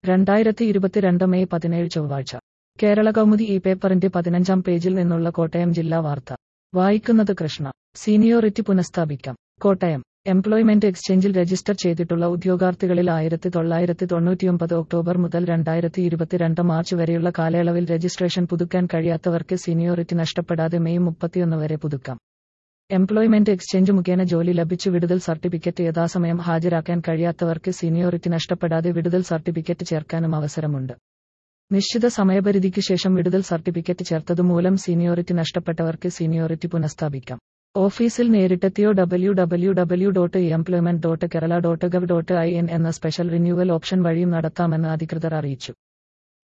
രണ്ടായിരത്തി ഇരുപത്തിരണ്ട് മെയ് പതിനേഴ് ചൊവ്വാഴ്ച കേരള കൗമുദി ഈ പേപ്പറിന്റെ പതിനഞ്ചാം പേജിൽ നിന്നുള്ള കോട്ടയം ജില്ലാ വാർത്ത വായിക്കുന്നത് കൃഷ്ണ സീനിയോറിറ്റി പുനഃസ്ഥാപിക്കാം കോട്ടയം എംപ്ലോയ്മെന്റ് എക്സ്ചേഞ്ചിൽ രജിസ്റ്റർ ചെയ്തിട്ടുള്ള ഉദ്യോഗാർത്ഥികളിൽ ആയിരത്തി തൊള്ളായിരത്തി തൊണ്ണൂറ്റിയൊമ്പത് ഒക്ടോബർ മുതൽ രണ്ടായിരത്തി ഇരുപത്തിരണ്ട് മാർച്ച് വരെയുള്ള കാലയളവിൽ രജിസ്ട്രേഷൻ പുതുക്കാൻ കഴിയാത്തവർക്ക് സീനിയോറിറ്റി നഷ്ടപ്പെടാതെ മെയ് മുപ്പത്തിയൊന്ന് വരെ പുതുക്കാം എംപ്ലോയ്മെന്റ് എക്സ്ചേഞ്ച് മുഖേന ജോലി ലഭിച്ചു വിടുതൽ സർട്ടിഫിക്കറ്റ് യഥാസമയം ഹാജരാക്കാൻ കഴിയാത്തവർക്ക് സീനിയോറിറ്റി നഷ്ടപ്പെടാതെ വിടുതൽ സർട്ടിഫിക്കറ്റ് ചേർക്കാനും അവസരമുണ്ട് നിശ്ചിത സമയപരിധിക്ക് ശേഷം വിടുതൽ സർട്ടിഫിക്കറ്റ് ചേർത്തതുമൂലം സീനിയോറിറ്റി നഷ്ടപ്പെട്ടവർക്ക് സീനിയോറിറ്റി പുനഃസ്ഥാപിക്കാം ഓഫീസിൽ നേരിട്ടെത്തിയോ W W W dot employment dot Kerala dot gov dot I N എന്ന സ്പെഷ്യൽ റിന്യൂവൽ ഓപ്ഷൻ വഴിയും നടത്താമെന്ന് അധികൃതർ അറിയിച്ചു